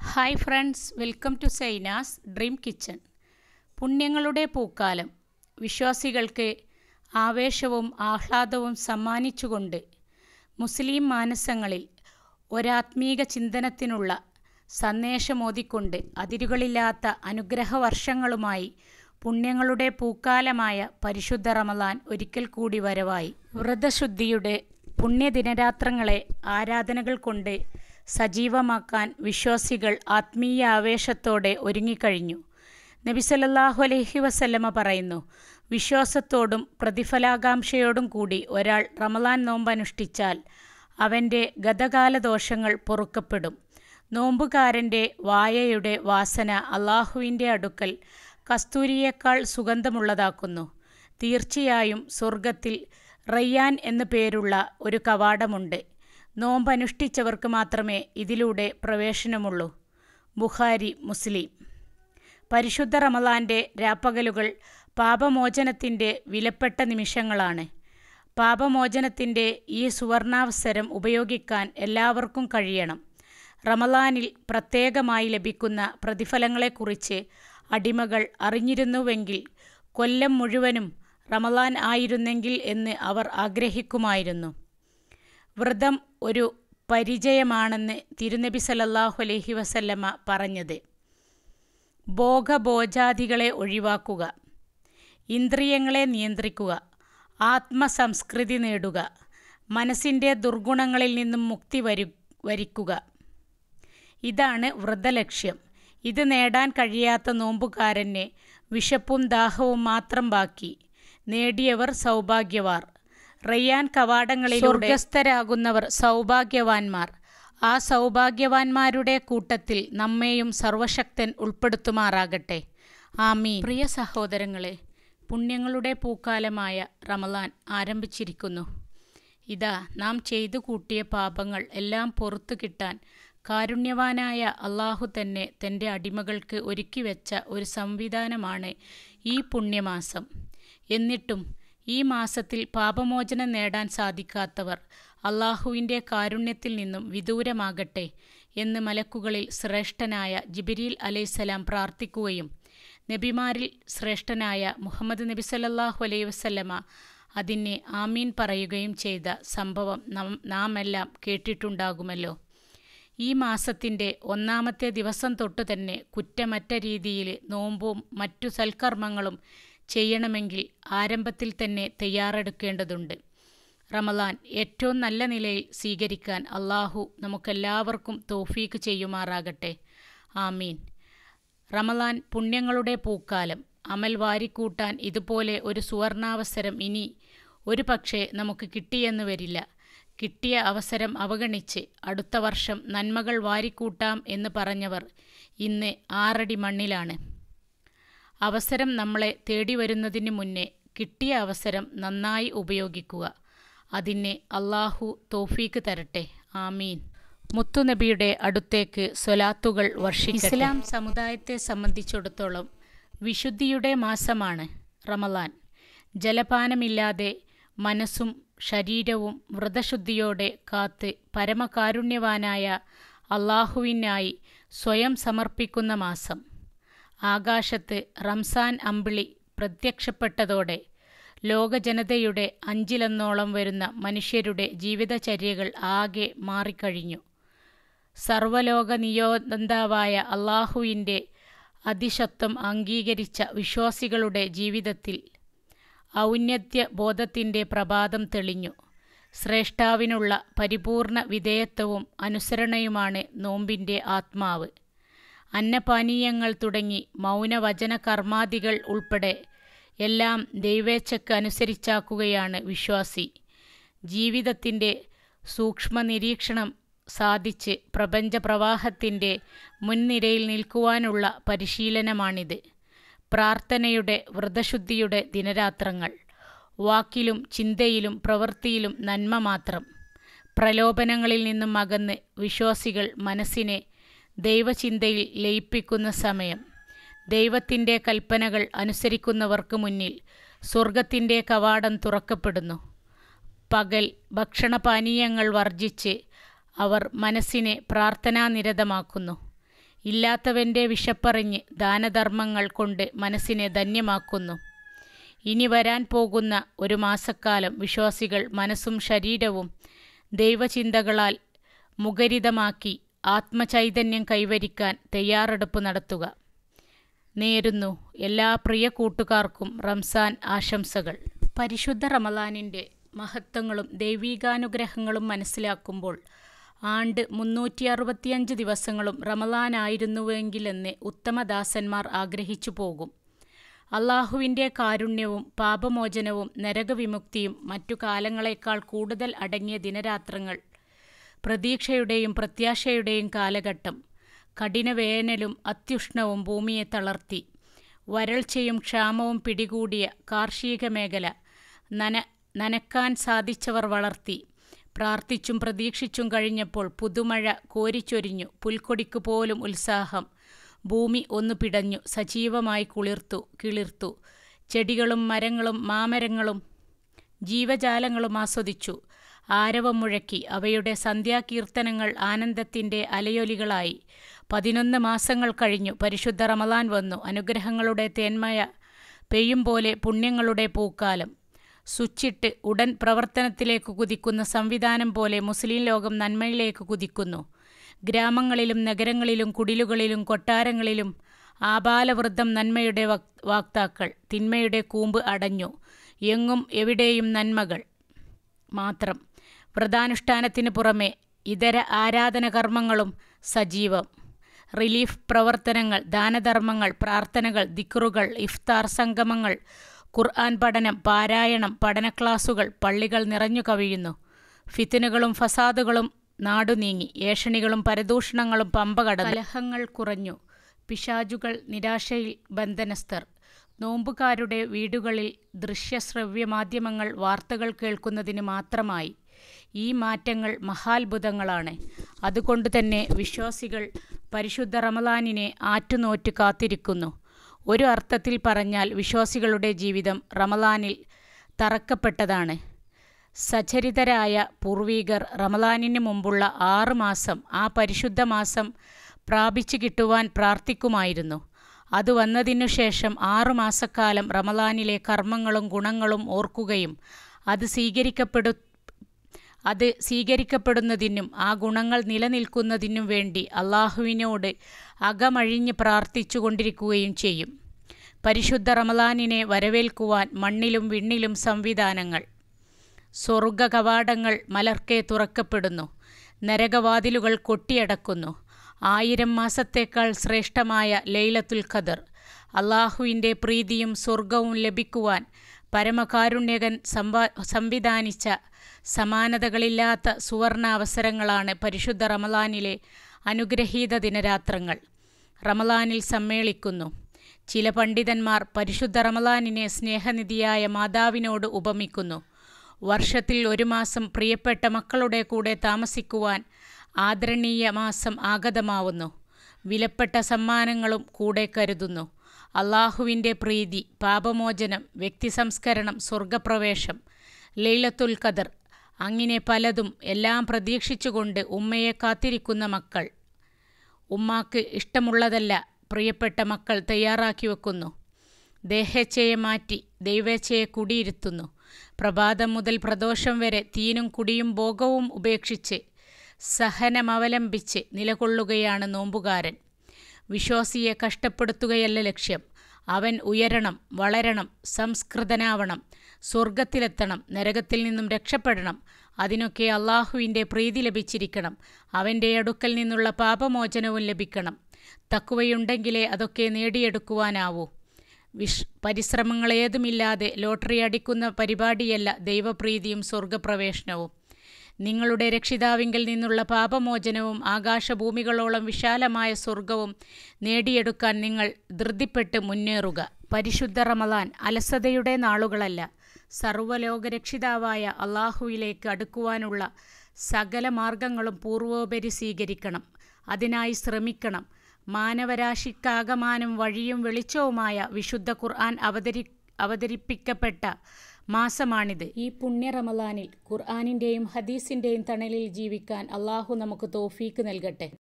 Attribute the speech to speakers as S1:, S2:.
S1: hi friends welcome to Sainas dream kitchen പുണ്യങ്ങളുടെ പൂക്കാലം വിശ്വാസികൾക്ക് ആവേശവും ആഹ്ലാദവും സമ്മാനിച്ചുകൊണ്ട് മുസ്ലിം മാനസങ്ങളിൽ ഒരാത്മീക ചിന്തനത്തിനുള്ള സന്ദേശമോദിക്കൊണ്ട് അതിരുകളില്ലാത്ത അനുഗ്രഹവർഷങ്ങളുമായി പുണ്യങ്ങളുടെ പൂക്കാലമായ പരിശുദ്ധ റമലാൻ ഒരിക്കൽ കൂടി വരവായി വ്രതശുദ്ധിയുടെ പുണ്യദിനരാത്രങ്ങളെ ആരാധനകൾ കൊണ്ട് സജീവമാക്കാൻ വിശ്വാസികൾ ആത്മീയ ആവേശത്തോടെ ഒരുങ്ങിക്കഴിഞ്ഞു നബി സല്ലല്ലാഹു അലൈഹി വസല്ലമ പറയുന്നു വിശ്വാസത്തോടും പ്രതിഫലാകാംക്ഷയോടും കൂടി ഒരാൾ റമലാൻ നോമ്പ് അനുഷ്ഠിച്ചാൽ അവൻ്റെ ഗതകാല ദോഷങ്ങൾ പൊറുക്കപ്പെടും നോമ്പുകാരൻ്റെ വായയുടെ വാസന അള്ളാഹുവിൻ്റെ അടുക്കൽ കസ്തൂരിയേക്കാൾ സുഗന്ധമുള്ളതാക്കുന്നു തീർച്ചയായും സ്വർഗത്തിൽ റയ്യാൻ എന്നു പേരുള്ള ഒരു കവാടമുണ്ട് നോമ്പ് അനുഷ്ഠിച്ചവർക്ക് മാത്രമേ ഇതിലൂടെ പ്രവേശനമുള്ളൂ ബുഖാരി മുസ്ലിം പരിശുദ്ധ റമലാൻ്റെ രാപ്പകലുകൾ പാപമോചനത്തിൻ്റെ വിലപ്പെട്ട നിമിഷങ്ങളാണ് പാപമോചനത്തിൻ്റെ ഈ സുവർണാവസരം ഉപയോഗിക്കാൻ എല്ലാവർക്കും കഴിയണം റമലാനിൽ പ്രത്യേകമായി ലഭിക്കുന്ന പ്രതിഫലങ്ങളെക്കുറിച്ച് അടിമകൾ അറിഞ്ഞിരുന്നുവെങ്കിൽ കൊല്ലം മുഴുവനും റമലാൻ ആയിരുന്നെങ്കിൽ എന്ന് അവർ ആഗ്രഹിക്കുമായിരുന്നു വ്രതം ഒരു പരിചയമാണെന്ന് തിരുനബി സല്ലല്ലാഹു അലൈഹി വസല്ലമ പറഞ്ഞത് ഭോഗഭോജാദികളെ ഒഴിവാക്കുക ഇന്ദ്രിയങ്ങളെ നിയന്ത്രിക്കുക ആത്മസംസ്കൃതി നേടുക മനസ്സിൻ്റെ ദുർഗുണങ്ങളിൽ നിന്നും മുക്തി വരു വരിക്കുക ഇതാണ് വ്രതലക്ഷ്യം ഇത് നേടാൻ കഴിയാത്ത നോമ്പുകാരന് വിശപ്പും ദാഹവും മാത്രം ബാക്കി നേടിയവർ സൗഭാഗ്യവാർ റയ്യാൻ കവാടങ്ങളിലൂടെ സ്വർഗസ്ഥരാകുന്നവർ സൗഭാഗ്യവാന്മാർ ആ സൗഭാഗ്യവാന്മാരുടെ കൂട്ടത്തിൽ നമ്മെയും സർവശക്തൻ ഉൾപ്പെടുത്തുമാറാകട്ടെ ആമീ പ്രിയ സഹോദരങ്ങളെ പുണ്യങ്ങളുടെ പൂക്കാലമായ റമലാൻ ആരംഭിച്ചിരിക്കുന്നു ഇതാ നാം ചെയ്തു കൂട്ടിയ പാപങ്ങൾ എല്ലാം പുറത്തു കിട്ടാൻ കാരുണ്യവാനായ അള്ളാഹു തന്നെ തൻ്റെ അടിമകൾക്ക് ഒരുക്കിവെച്ച ഒരു സംവിധാനമാണ് ഈ പുണ്യമാസം എന്നിട്ടും ഈ മാസത്തിൽ പാപമോചനം നേടാൻ സാധിക്കാത്തവർ അള്ളാഹുവിൻ്റെ കാരുണ്യത്തിൽ നിന്നും വിദൂരമാകട്ടെ എന്ന് മലക്കുകളിൽ ശ്രേഷ്ഠനായ ജിബിരിൽ അലൈസലാം പ്രാർത്ഥിക്കുകയും നബിമാരിൽ ശ്രേഷ്ഠനായ മുഹമ്മദ് നബി സല്ലല്ലാഹു അലൈഹി വസല്ലമ അതിനെ ആമീൻ പറയുകയും ചെയ്ത സംഭവം നാം എല്ലാം കേട്ടിട്ടുണ്ടാകുമല്ലോ ഈ മാസത്തിൻ്റെ ഒന്നാമത്തെ ദിവസം തൊട്ടു തന്നെ കുറ്റമറ്റ രീതിയിൽ നോമ്പും മറ്റു സൽക്കർമ്മങ്ങളും ചെയ്യണമെങ്കിൽ ആരംഭത്തിൽ തന്നെ തയ്യാറെടുക്കേണ്ടതുണ്ട് റമലാൻ ഏറ്റവും നല്ല നിലയിൽ സ്വീകരിക്കാൻ അള്ളാഹു നമുക്കെല്ലാവർക്കും തോഫീക്ക് ചെയ്യുമാറാകട്ടെ ആമീൻ റമലാൻ പുണ്യങ്ങളുടെ പൂക്കാലം അമൽ വാരിക്കൂട്ടാൻ ഇതുപോലെ ഒരു സുവർണാവസരം ഇനി ഒരു പക്ഷേ നമുക്ക് കിട്ടിയെന്ന് വരില്ല കിട്ടിയ അവസരം അവഗണിച്ച് അടുത്ത വർഷം നന്മകൾ വാരിക്കൂട്ടാം എന്ന് പറഞ്ഞവർ ഇന്ന് ആറടി മണ്ണിലാണ് അവസരം നമ്മളെ തേടി വരുന്നതിന് മുന്നേ കിട്ടിയ അവസരം നന്നായി ഉപയോഗിക്കുക അതിന് അള്ളാഹു തോഫീക്ക് തരട്ടെ ആമീൻ മുത്തുനബിയുടെ അടുത്തേക്ക് സ്വലാത്തുകൾ വർഷിക്കും ഇസ്ലാം സമുദായത്തെ സംബന്ധിച്ചിടത്തോളം വിശുദ്ധിയുടെ മാസമാണ് റമലാൻ ജലപാനമില്ലാതെ മനസ്സും ശരീരവും വ്രതശുദ്ധിയോടെ കാത്ത് പരമകാരുണ്യവാനായ അള്ളാഹുവിനായി സ്വയം സമർപ്പിക്കുന്ന മാസം ആകാശത്ത് റംസാൻ അമ്പിളി പ്രത്യക്ഷപ്പെട്ടതോടെ ലോകജനതയുടെ അഞ്ചിലൊന്നോളം വരുന്ന മനുഷ്യരുടെ ജീവിതചര്യകൾ ആകെ മാറിക്കഴിഞ്ഞു സർവലോക നിയോദന്താവായ അള്ളാഹുവിൻ്റെ അതിശത്വം അംഗീകരിച്ച വിശ്വാസികളുടെ ജീവിതത്തിൽ ഔന്നത്യ ബോധത്തിൻ്റെ പ്രഭാതം തെളിഞ്ഞു ശ്രേഷ്ഠാവിനുള്ള പരിപൂർണ വിധേയത്വവും അനുസരണയുമാണ് നോമ്പിൻ്റെ ആത്മാവ് അന്നപാനീയങ്ങൾ തുടങ്ങി മൗനവചന കർമാദികൾ ഉൾപ്പെടെ എല്ലാം ദൈവേച്ഛക്ക് അനുസരിച്ചാക്കുകയാണ് വിശ്വാസി ജീവിതത്തിൻ്റെ സൂക്ഷ്മ നിരീക്ഷണം സാധിച്ച് പ്രപഞ്ചപ്രവാഹത്തിൻ്റെ മുൻനിരയിൽ നിൽക്കുവാനുള്ള പരിശീലനമാണിത് പ്രാർത്ഥനയുടെ വ്രതശുദ്ധിയുടെ ദിനരാത്രങ്ങൾ വാക്കിലും ചിന്തയിലും പ്രവൃത്തിയിലും നന്മ മാത്രം പ്രലോഭനങ്ങളിൽ നിന്നും അകന്ന് വിശ്വാസികൾ മനസ്സിനെ ദൈവചിന്തയിൽ ലയിപ്പിക്കുന്ന സമയം ദൈവത്തിൻ്റെ കൽപ്പനകൾ അനുസരിക്കുന്നവർക്ക് മുന്നിൽ സ്വർഗത്തിൻ്റെ കവാടം തുറക്കപ്പെടുന്നു പകൽ ഭക്ഷണപാനീയങ്ങൾ വർജിച്ച് അവർ മനസ്സിനെ പ്രാർത്ഥനാനിരതമാക്കുന്നു ഇല്ലാത്തവൻ്റെ വിശപ്പറിഞ്ഞ് ദാനധർമ്മങ്ങൾ കൊണ്ട് മനസ്സിനെ ധന്യമാക്കുന്നു ഇനി വരാൻ പോകുന്ന ഒരു മാസക്കാലം വിശ്വാസികൾ മനസ്സും ശരീരവും ദൈവചിന്തകളാൽ മുഖരിതമാക്കി ആത്മചൈതന്യം കൈവരിക്കാൻ തയ്യാറെടുപ്പ് നടത്തുക നേരുന്നു എല്ലാ പ്രിയ കൂട്ടുകാർക്കും റംസാൻ ആശംസകൾ പരിശുദ്ധ റമലാനിൻ്റെ മഹത്വങ്ങളും ദൈവീകാനുഗ്രഹങ്ങളും മനസ്സിലാക്കുമ്പോൾ ആണ്ട് മുന്നൂറ്റി അറുപത്തിയഞ്ച് ദിവസങ്ങളും റമലാനായിരുന്നുവെങ്കിലെന്ന് ഉത്തമദാസന്മാർ ആഗ്രഹിച്ചു പോകും അള്ളാഹുവിൻ്റെ കാരുണ്യവും പാപമോചനവും നരകവിമുക്തിയും മറ്റു കാലങ്ങളെക്കാൾ കൂടുതൽ അടങ്ങിയ ദിനരാത്രങ്ങൾ പ്രതീക്ഷയുടെയും പ്രത്യാശയുടെയും കാലഘട്ടം കഠിനവേനലും അത്യുഷ്ണവും ഭൂമിയെ തളർത്തി വരൾച്ചയും ക്ഷാമവും പിടികൂടിയ കാർഷിക മേഖല നന നനക്കാൻ സാധിച്ചവർ വളർത്തി പ്രാർത്ഥിച്ചും പ്രതീക്ഷിച്ചും കഴിഞ്ഞപ്പോൾ പുതുമഴ കോരിച്ചൊരിഞ്ഞു പുൽക്കൊടിക്ക് പോലും ഉത്സാഹം ഭൂമി ഒന്നു പിടഞ്ഞു സജീവമായി കുളിർത്തു കിളിർത്തു ചെടികളും മരങ്ങളും മാമരങ്ങളും ജീവജാലങ്ങളും ആസ്വദിച്ചു ആരവം മുഴക്കി അവയുടെ സന്ധ്യാകീർത്തനങ്ങൾ ആനന്ദത്തിൻ്റെ അലയൊലികളായി പതിനൊന്ന് മാസങ്ങൾ കഴിഞ്ഞു പരിശുദ്ധ റമലാൻ വന്നു അനുഗ്രഹങ്ങളുടെ തേന്മയ പെയ്യും പോലെ പുണ്യങ്ങളുടെ പൂക്കാലം സ്വിച്ചിട്ട് ഉടൻ പ്രവർത്തനത്തിലേക്ക് കുതിക്കുന്ന സംവിധാനം പോലെ മുസ്ലിം ലോകം നന്മയിലേക്ക് കുതിക്കുന്നു ഗ്രാമങ്ങളിലും നഗരങ്ങളിലും കുടിലുകളിലും കൊട്ടാരങ്ങളിലും ആബാലവൃദ്ധം നന്മയുടെ വാക്താക്കൾ തിന്മയുടെ കൂമ്പ് അടഞ്ഞു എങ്ങും എവിടെയും നന്മകൾ മാത്രം വ്രതാനുഷ്ഠാനത്തിന് പുറമെ ഇതര ആരാധന കർമ്മങ്ങളും സജീവം റിലീഫ് പ്രവർത്തനങ്ങൾ ദാനധർമ്മങ്ങൾ പ്രാർത്ഥനകൾ ദിക്റുകൾ ഇഫ്താർ സംഗമങ്ങൾ ഖുർആൻ പഠനം പാരായണം പഠന ക്ലാസുകൾ പള്ളികൾ നിറഞ്ഞു കവിയുന്നു ഫിത്തിനുകളും ഫസാദുകളും നാടു നീങ്ങി ഏഷണികളും പരദൂഷണങ്ങളും പമ്പ കടന്നു കലഹങ്ങൾ കുറഞ്ഞു പിശാചുകൾ നിരാശയിൽ ബന്ധനസ്ഥർ നോമ്പുകാരുടെ വീടുകളിൽ ദൃശ്യശ്രവ്യ മാധ്യമങ്ങൾ വാർത്തകൾ കേൾക്കുന്നതിന് മാത്രമായി ഈ മാറ്റങ്ങൾ മഹാത്ഭുതങ്ങളാണ് അതുകൊണ്ട് തന്നെ വിശ്വാസികൾ പരിശുദ്ധ റമലാനിനെ ആറ്റുനോറ്റ് കാത്തിരിക്കുന്നു ഒരു അർത്ഥത്തിൽ പറഞ്ഞാൽ വിശ്വാസികളുടെ ജീവിതം റമലാനിൽ തറക്കപ്പെട്ടതാണ് സചരിതരായ പൂർവീകർ റമലാനിന് മുമ്പുള്ള ആറ് മാസം ആ പരിശുദ്ധ മാസം പ്രാപിച്ചു കിട്ടുവാൻ പ്രാർത്ഥിക്കുമായിരുന്നു അത് വന്നതിനു ശേഷം ആറു മാസക്കാലം റമലാനിലെ കർമ്മങ്ങളും ഗുണങ്ങളും ഓർക്കുകയും അത് സ്വീകരിക്കപ്പെടു അത് സ്വീകരിക്കപ്പെടുന്നതിനും ആ ഗുണങ്ങൾ നിലനിൽക്കുന്നതിനും വേണ്ടി അള്ളാഹുവിനോട് അകമഴിഞ്ഞ് പ്രാർത്ഥിച്ചു കൊണ്ടിരിക്കുകയും ചെയ്യും പരിശുദ്ധ റമലാനിനെ വരവേൽക്കുവാൻ മണ്ണിലും വിണ്ണിലും സംവിധാനങ്ങൾ സ്വർഗ കവാടങ്ങൾ മലർക്കെ തുറക്കപ്പെടുന്നു നരകവാതിലുകൾ കൊട്ടിയടക്കുന്നു ആയിരം മാസത്തേക്കാൾ ശ്രേഷ്ഠമായ ലൈലത്തുൽ ഖദർ അള്ളാഹുവിൻ്റെ പ്രീതിയും സ്വർഗവും ലഭിക്കുവാൻ പരമകാരുണ്യകൻ സംവാ സംവിധാനിച്ച സമാനതകളില്ലാത്ത സുവർണാവസരങ്ങളാണ് പരിശുദ്ധ റമലാനിലെ അനുഗ്രഹീത ദിനരാത്രങ്ങൾ റമലാനിൽ സമ്മേളിക്കുന്നു ചില പണ്ഡിതന്മാർ പരിശുദ്ധ റമലാനിനെ സ്നേഹനിധിയായ മാതാവിനോട് ഉപമിക്കുന്നു വർഷത്തിൽ ഒരു മാസം പ്രിയപ്പെട്ട മക്കളുടെ കൂടെ താമസിക്കുവാൻ ആദരണീയ മാസം ആഗതമാവുന്നു വിലപ്പെട്ട സമ്മാനങ്ങളും കൂടെ കരുതുന്നു അള്ളാഹുവിൻ്റെ പ്രീതി പാപമോചനം വ്യക്തിസംസ്കരണം സ്വർഗപ്രവേശം ലൈലത്തുൽ ഖദർ അങ്ങനെ പലതും എല്ലാം പ്രതീക്ഷിച്ചുകൊണ്ട് ഉമ്മയെ കാത്തിരിക്കുന്ന മക്കൾ ഉമ്മാക്ക് ഇഷ്ടമുള്ളതല്ല പ്രിയപ്പെട്ട മക്കൾ തയ്യാറാക്കി വെക്കുന്നു ദേഹേച്ഛയെ മാറ്റി ദൈവേച്ഛയെ കുടിയിരുത്തുന്നു പ്രഭാതം മുതൽ പ്രദോഷം വരെ തീനും കുടിയും ഭോഗവും ഉപേക്ഷിച്ച് സഹനമവലംബിച്ച് നിലകൊള്ളുകയാണ് നോമ്പുകാരൻ വിശ്വാസിയെ കഷ്ടപ്പെടുത്തുകയല്ല ലക്ഷ്യം അവൻ ഉയരണം വളരണം സംസ്കൃതനാവണം സ്വർഗത്തിലെത്തണം നരകത്തിൽ നിന്നും രക്ഷപ്പെടണം അതിനൊക്കെ അള്ളാഹുവിൻ്റെ പ്രീതി ലഭിച്ചിരിക്കണം അവൻ്റെ അടുക്കൽ നിന്നുള്ള പാപമോചനവും ലഭിക്കണം തക്കുവയുണ്ടെങ്കിലേ അതൊക്കെ നേടിയെടുക്കുവാനാവൂ വിഷ് പരിശ്രമങ്ങളേതുമില്ലാതെ ലോട്ടറി അടിക്കുന്ന പരിപാടിയല്ല ദൈവപ്രീതിയും സ്വർഗപ്രവേശനവും നിങ്ങളുടെ രക്ഷിതാവിങ്കിൽ നിന്നുള്ള പാപമോചനവും ആകാശഭൂമികളോളം വിശാലമായ സ്വർഗവും നേടിയെടുക്കാൻ നിങ്ങൾ ധൃതിപ്പെട്ട് മുന്നേറുക പരിശുദ്ധ റമലാൻ അലസതയുടെ നാളുകളല്ല സർവ്വലോകരക്ഷിതാവായ അള്ളാഹുവിലേക്ക് അടുക്കുവാനുള്ള സകല മാർഗങ്ങളും പൂർവോപരി സ്വീകരിക്കണം അതിനായി ശ്രമിക്കണം മാനവരാശിക്കാകമാനം വഴിയും വെളിച്ചവുമായ വിശുദ്ധ ഖുർആൻ അവതരി അവതരിപ്പിക്കപ്പെട്ട മാസമാണിത് ഈ പുണ്യ റമലാനിൽ ഖുർആാനിൻ്റെയും ഹദീസിൻ്റെയും തണലിൽ ജീവിക്കാൻ അള്ളാഹു നമുക്ക് തോഫീക്ക് നൽകട്ടെ